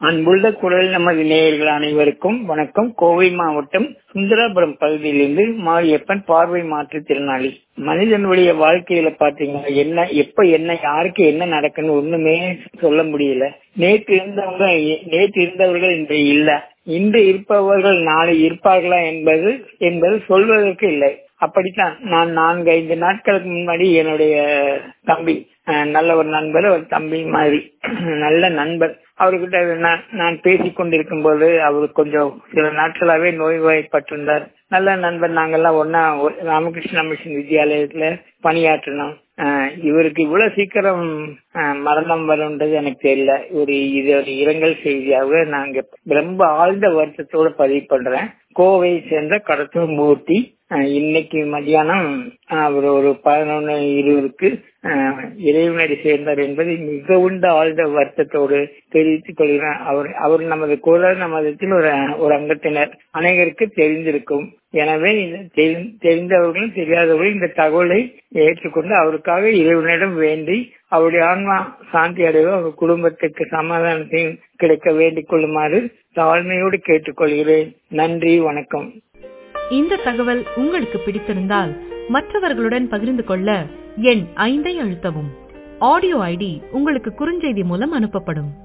அன்புள்ள குரல் நமது நேயர்கள் அனைவருக்கும் வணக்கம் கோவை மாவட்டம் சுந்தராபுரம் பகுதியிலிருந்து மாரியப்பன் பார்வை மாற்றுத்திறனாளி மனிதனுடைய வாழ்க்கையில பாத்தீங்கன்னா என்ன எப்ப என்ன யாருக்கு என்ன நடக்குன்னு ஒண்ணுமே சொல்ல முடியல நேற்று இருந்தவங்க நேற்று இருந்தவர்கள் இன்று இல்ல இன்று இருப்பவர்கள் நாளை இருப்பார்களா என்பது என்பது சொல்வதற்கு இல்லை அப்படித்தான் நான் நான்கு ஐந்து நாட்களுக்கு முன்னாடி என்னுடைய தம்பி நல்ல ஒரு நண்பர் ஒரு தம்பி மாதிரி நல்ல நண்பர் அவர்கிட்ட நான் நான் பேசிக் கொண்டிருக்கும் போது அவர் கொஞ்சம் சில நாட்களாவே நோய்வாய்ப்பட்டிருந்தார் நல்ல நண்பர் நாங்கெல்லாம் ஒன்னா ராமகிருஷ்ண மிஷன் வித்யாலயத்துல பணியாற்றினோம் இவருக்கு இவ்வளவு சீக்கிரம் மரணம் வரும்ன்றது எனக்கு தெரியல ஒரு இது ஒரு இரங்கல் செய்தியாக நாங்க ரொம்ப ஆழ்ந்த வருத்தத்தோட பதிவு பண்றேன் கோவை சேர்ந்த கடத்தூர் மூர்த்தி இன்னைக்கு மத்தியானம் அவர் ஒரு பதினொன்னு இருபதுக்கு இறைவனடி சேர்ந்தார் என்பதை மிகவும் ஆழ்ந்த வருத்தத்தோடு தெரிவித்துக் கொள்கிறேன் அவர் அவர் நமது குரல் நமதத்தில் ஒரு ஒரு அங்கத்தினர் அனைவருக்கு தெரிந்திருக்கும் எனவே தெரிந்தவர்களும் தெரியாதவர்களும் இந்த தகவலை ஏற்றுக்கொண்டு அவருக்காக இறைவனிடம் வேண்டி அவருடைய ஆன்மா சாந்தி அடைவ அவர் குடும்பத்துக்கு சமாதானத்தையும் கிடைக்க வேண்டிக் கொள்ளுமாறு தாழ்மையோடு கேட்டுக்கொள்கிறேன் நன்றி வணக்கம் இந்த தகவல் உங்களுக்கு பிடித்திருந்தால் மற்றவர்களுடன் பகிர்ந்து கொள்ள எண் ஐந்தை அழுத்தவும் ஆடியோ ஐடி உங்களுக்கு குறுஞ்செய்தி மூலம் அனுப்பப்படும்